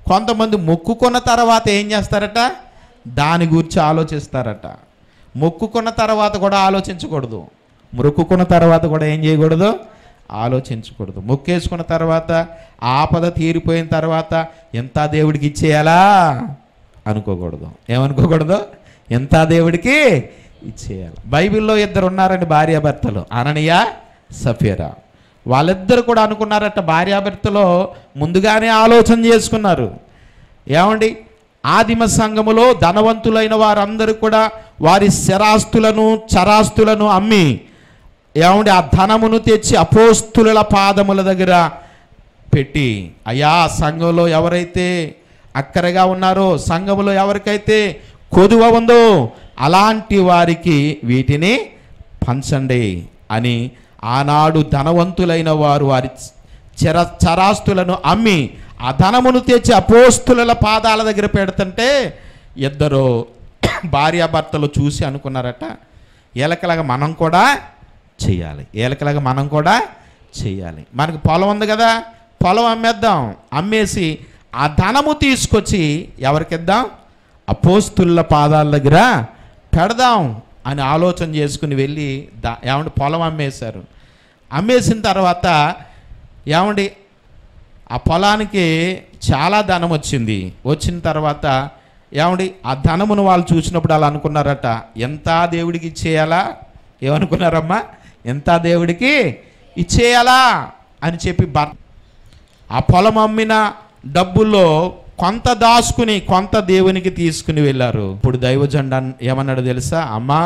కొంతమంది మొక్కుకున్న తర్వాత ఏం చేస్తారట దాని గురించి ఆలోచిస్తారట మొక్కుకున్న తర్వాత కూడా ఆలోచించకూడదు మొక్కుకున్న తర్వాత కూడా ఏం చేయకూడదు ఆలోచించకూడదు మొక్కేసుకున్న తర్వాత ఆపద తీరిపోయిన తర్వాత ఎంత దేవుడికి ఇచ్చేయాలా అనుకోకూడదు ఏమనుకోకూడదు ఎంత దేవుడికి ఇచ్చేయాలి బైబిల్లో ఇద్దరు ఉన్నారండి భార్యాభర్తలు అననీయ సఫీరా వాళ్ళిద్దరు కూడా అనుకున్నారట భార్యాభర్తలో ముందుగానే ఆలోచన చేసుకున్నారు ఏమండి ఆదిమ సంఘములో ధనవంతులైన వారందరూ కూడా వారి స్థిరాస్తులను చరాస్తులను అమ్మి ఏమండి ఆ ధనమును తెచ్చి అపోస్తుల పాదముల దగ్గర పెట్టి అయ్యా సంఘంలో ఎవరైతే అక్కరగా ఉన్నారో సంఘములో ఎవరికైతే కొదువ ఉందో అలాంటి వారికి వీటిని పంచండి అని ఆనాడు ధనవంతులైన వారు వారి చర చరాస్తులను అమ్మి ఆ ధనమును తెచ్చి అపోస్తుల పాదాల దగ్గర పెడుతుంటే ఇద్దరు భార్యాభర్తలు చూసి అనుకున్నారట ఏలకలాగా మనం కూడా చేయాలి ఏలకలాగా మనం కూడా చేయాలి మనకు పొలం ఉంది కదా పొలం అమ్మేద్దాం అమ్మేసి ఆ ధనము తీసుకొచ్చి ఎవరికిద్దాం అపోస్తుల పాదాల దగ్గర పెడదాం అని ఆలోచన చేసుకుని వెళ్ళి దా ఏమంటే పొలం అమ్మేశారు అమ్మేసిన తర్వాత ఏమండి ఆ పొలానికి చాలా ధనం వచ్చింది వచ్చిన తర్వాత ఏమండి ఆ ధనమును వాళ్ళు చూసినప్పుడు అలా అనుకున్నారట ఎంత దేవుడికి ఇచ్చేయాలా ఏమనుకున్నారమ్మా ఎంత దేవుడికి ఇచ్చేయాలా అని చెప్పి భర్ ఆ పొలం అమ్మిన డబ్బుల్లో కొంత దాచుకుని కొంత దేవునికి తీసుకుని వెళ్ళారు ఇప్పుడు దైవజండ ఏమన్నాడు తెలుసా అమ్మా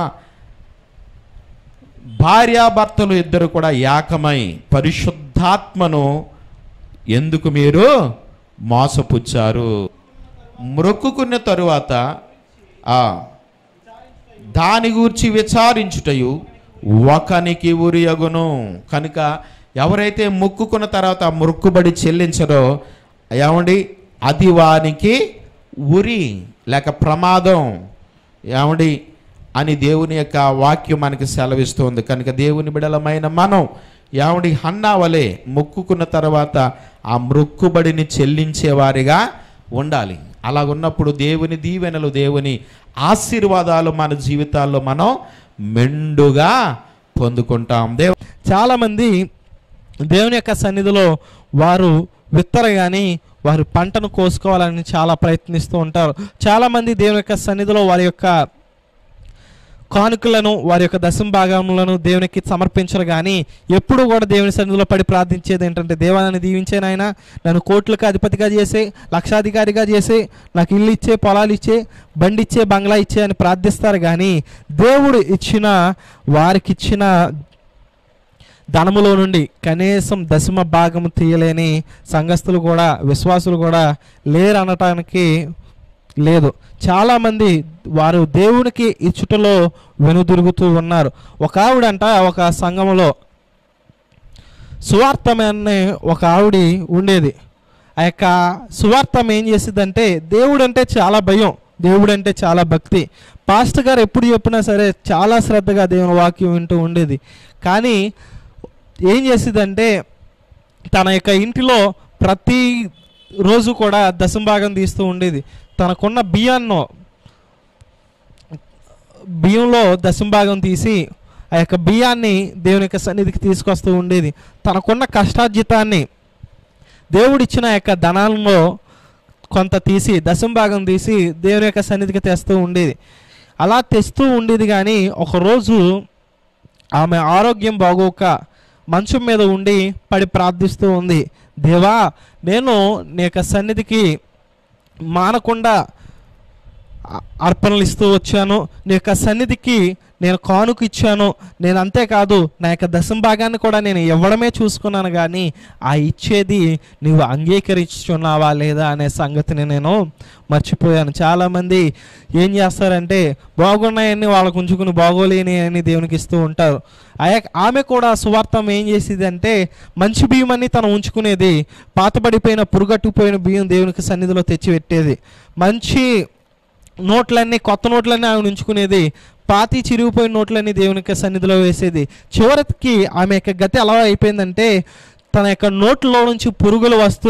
భార్యాభర్తలు ఇద్దరు కూడా ఏకమై పరిశుద్ధాత్మను ఎందుకు మీరు మోసపుచ్చారు మ్రొక్కుకున్న తరువాత ఆ, దాని గూర్చి విచారించుటయు ఒకనికి ఉరియగును కనుక ఎవరైతే మొక్కుకున్న తర్వాత ఆ మొక్కుబడి చెల్లించరో ఏమండి అది వానికి ఉరి లేక ప్రమాదం ఏమండి అని దేవుని యొక్క వాక్యం మనకి సెలవిస్తుంది కనుక దేవుని బిడలమైన మనం ఏమండి హన్నా వలె మొక్కుకున్న తర్వాత ఆ మొక్కుబడిని చెల్లించేవారిగా ఉండాలి అలా ఉన్నప్పుడు దేవుని దీవెనలు దేవుని ఆశీర్వాదాలు మన జీవితాల్లో మనం మెండుగా పొందుకుంటాం దేవు చాలామంది దేవుని యొక్క సన్నిధిలో వారు విత్తరు కానీ వారు పంటను కోసుకోవాలని చాలా ప్రయత్నిస్తూ ఉంటారు చాలామంది దేవుని యొక్క సన్నిధిలో వారి యొక్క కానుకలను వారి యొక్క దశం భాగములను దేవునికి సమర్పించరు కానీ ఎప్పుడు కూడా దేవుని సన్నిధిలో పడి ప్రార్థించేది ఏంటంటే దేవాన్ని దీవించే నాయన నన్ను కోట్లకు అధిపతిగా చేసే లక్షాధికారిగా చేసే నాకు ఇల్లు ఇచ్చే పొలాలు ఇచ్చే బండి ఇచ్చే బంగ్లా ఇచ్చే అని ప్రార్థిస్తారు కానీ దేవుడు ఇచ్చిన వారికి ఇచ్చిన ధనములో నుండి కనీసం దశమ భాగము తీయలేని సంఘస్థులు కూడా విశ్వాసులు కూడా లేరు అనటానికి లేదు చాలామంది వారు దేవునికి ఇచ్చుటలో వెనుదిరుగుతూ ఉన్నారు ఒక ఆవిడంట ఒక సంఘములో సువార్థం అనే ఒక ఆవిడ ఉండేది ఆ యొక్క సువార్థం ఏం చేసిందంటే దేవుడు అంటే చాలా భయం దేవుడు అంటే చాలా భక్తి పాస్టర్ గారు ఎప్పుడు చెప్పినా సరే చాలా శ్రద్ధగా దేవుని వాక్యం వింటూ ఉండేది కానీ ఏం చేసిందంటే తన యొక్క ఇంటిలో ప్రతి రోజు కూడా దశంభాగం తీస్తూ ఉండేది తనకున్న బియ్యాన్ని బియ్యంలో దశంభాగం తీసి ఆ యొక్క బియ్యాన్ని దేవుని యొక్క సన్నిధికి తీసుకొస్తూ ఉండేది తనకున్న కష్టార్జితాన్ని దేవుడిచ్చిన యొక్క ధనాలలో కొంత తీసి దశంభాగం తీసి దేవుని యొక్క సన్నిధికి తెస్తూ ఉండేది అలా తెస్తూ ఉండేది కానీ ఒకరోజు ఆమె ఆరోగ్యం బాగోక మంచం మీద ఉండి పడి ప్రార్థిస్తూ ఉంది దేవా నేను నీ యొక్క సన్నిధికి మానకుండా అ- అర్పణలు ఇస్తూ వచ్చాను నీ యొక్క సన్నిధికి నేను కానుక ఇచ్చాను నేను అంతేకాదు నా యొక్క దశం భాగాన్ని కూడా నేను ఇవ్వడమే చూసుకున్నాను కానీ ఆ ఇచ్చేది నువ్వు అంగీకరించున్నావా లేదా అనే సంగతిని నేను మర్చిపోయాను చాలామంది ఏం చేస్తారంటే బాగున్నాయని వాళ్ళకు ఉంచుకుని బాగోలేని అని దేవునికి ఇస్తూ ఉంటారు ఆ యొక్క- ఆమె కూడా సువార్థం ఏం చేసేది అంటే మంచి బియ్యం అని తను ఉంచుకునేది పాతబడిపోయిన పురుగట్టుకుపోయిన బియ్యం దేవునికి సన్నిధిలో తెచ్చి పెట్టేది మంచి నోట్లన్నీ కొత్త నోట్లన్నీ ఆమె ఉంచుకునేది పాతి చిరిగిపోయిన నోట్లన్నీ దేవుని యొక్క సన్నిధిలో వేసేది చివరికి ఆమె యొక్క గతి ఎలా అయిపోయిందంటే తన యొక్క నోట్లో నుంచి పురుగులు వస్తూ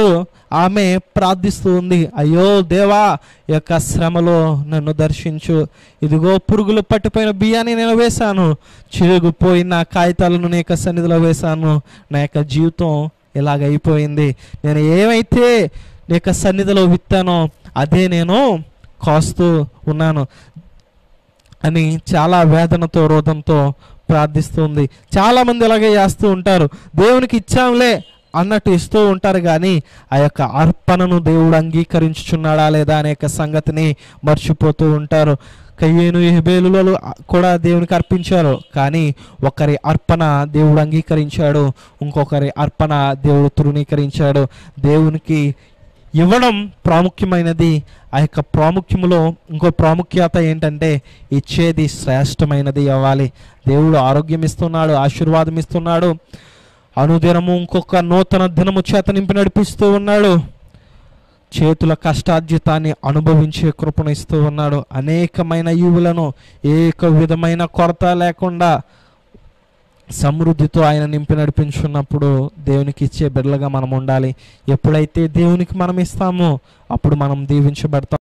ఆమె ప్రార్థిస్తూ ఉంది అయ్యో దేవా ఈ యొక్క శ్రమలో నన్ను దర్శించు ఇదిగో పురుగులు పట్టిపోయిన బియ్యాన్ని నేను వేశాను చిరుగుపోయిన కాగితాలను నీ యొక్క సన్నిధిలో వేశాను నా యొక్క జీవితం ఇలాగ అయిపోయింది నేను ఏమైతే నీ యొక్క సన్నిధిలో విత్తానో అదే నేను కాస్తూ ఉన్నాను అని చాలా వేదనతో రోధంతో ప్రార్థిస్తుంది చాలామంది ఇలాగే చేస్తూ ఉంటారు దేవునికి ఇచ్చాంలే అన్నట్టు ఇస్తూ ఉంటారు కానీ ఆ యొక్క అర్పణను దేవుడు అంగీకరించుచున్నాడా లేదా అనే యొక్క సంగతిని మర్చిపోతూ ఉంటారు కయ్యేను హెబేలులలో కూడా దేవునికి అర్పించారు కానీ ఒకరి అర్పణ దేవుడు అంగీకరించాడు ఇంకొకరి అర్పణ దేవుడు తృణీకరించాడు దేవునికి ఇవ్వడం ప్రాముఖ్యమైనది ఆ యొక్క ప్రాముఖ్యములో ఇంకో ప్రాముఖ్యత ఏంటంటే ఇచ్చేది శ్రేష్టమైనది అవ్వాలి దేవుడు ఆరోగ్యం ఇస్తున్నాడు ఆశీర్వాదం ఇస్తున్నాడు అనుదినము ఇంకొక నూతన దినము చేత నింపి నడిపిస్తూ ఉన్నాడు చేతుల కష్టార్జితాన్ని అనుభవించే కృపను ఇస్తూ ఉన్నాడు అనేకమైన ఈవులను ఏక విధమైన కొరత లేకుండా సమృద్ధితో ఆయన నింపి నడిపించున్నప్పుడు దేవునికి ఇచ్చే బిడ్డలుగా మనం ఉండాలి ఎప్పుడైతే దేవునికి మనం ఇస్తామో అప్పుడు మనం దీవించబడతాం